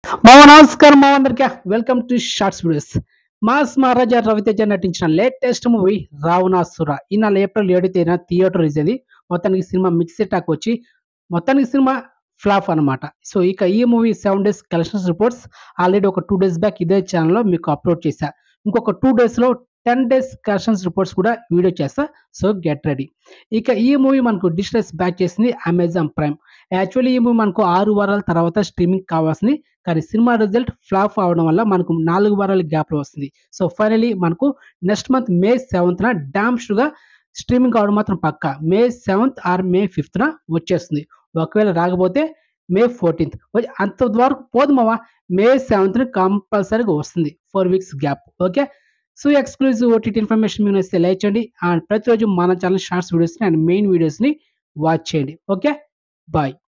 మామ నమస్కారం మా అందరికీ welcome to shorts videos mass Maharaja Raviteja నటించిన లేటెస్ట్ మూవీ రావణాసుర ఈ నెల ఏప్రిల్ ఏడు తేదీన థియేటర్ రిలీజ్ అయింది మొత్తానికి సినిమా మిక్సీ టాక్ వచ్చి మొత్తానికి సినిమా ఫ్లాప్ అన్నమాట సో ఇక ఈ movie seven days collections reports already ఒక టూ డేస్ బ్యాక్ ఇదే ఛానల్లో మీకు అప్లోడ్ చేశా ఇంకొక టూ డేస్లో టెన్ డేస్ కలెక్షన్స్ రిపోర్ట్స్ కూడా వీడియో చేస్తా సో గెట్ రెడీ ఇక ఈ మూవీ మనకు డిజిటల్స్ బ్యాక్ చేసింది అమెజాన్ ప్రైమ్ యాక్చువల్లీ ఈ మూవీ మనకు ఆరు వారాల తర్వాత స్ట్రీమింగ్ కావాల్సింది కానీ సినిమా రిజల్ట్ ఫ్లాప్ అవడం వల్ల మనకు నాలుగు వారాల గ్యాప్లో వస్తుంది సో ఫైనలీ మనకు నెక్స్ట్ మంత్ మే సెవెంత్న డామ్ షుగా స్ట్రీమింగ్ కావడం మాత్రం పక్క మే సెవెంత్ ఆర్ మే ఫిఫ్త్న వచ్చేస్తుంది ఒకవేళ రాకపోతే మే ఫోర్టీన్త్ అంత వరకు పోదు మావా మే సెవెంత్న కంపల్సరీగా వస్తుంది four weeks gap okay so exclusive OTT information మీరు వస్తే లైక్ చేయండి అండ్ ప్రతిరోజు మన ఛానల్ షార్ట్స్ వీడియోస్ని అండ్ మెయిన్ వీడియోస్ని వాచ్ చేయండి ఓకే బాయ్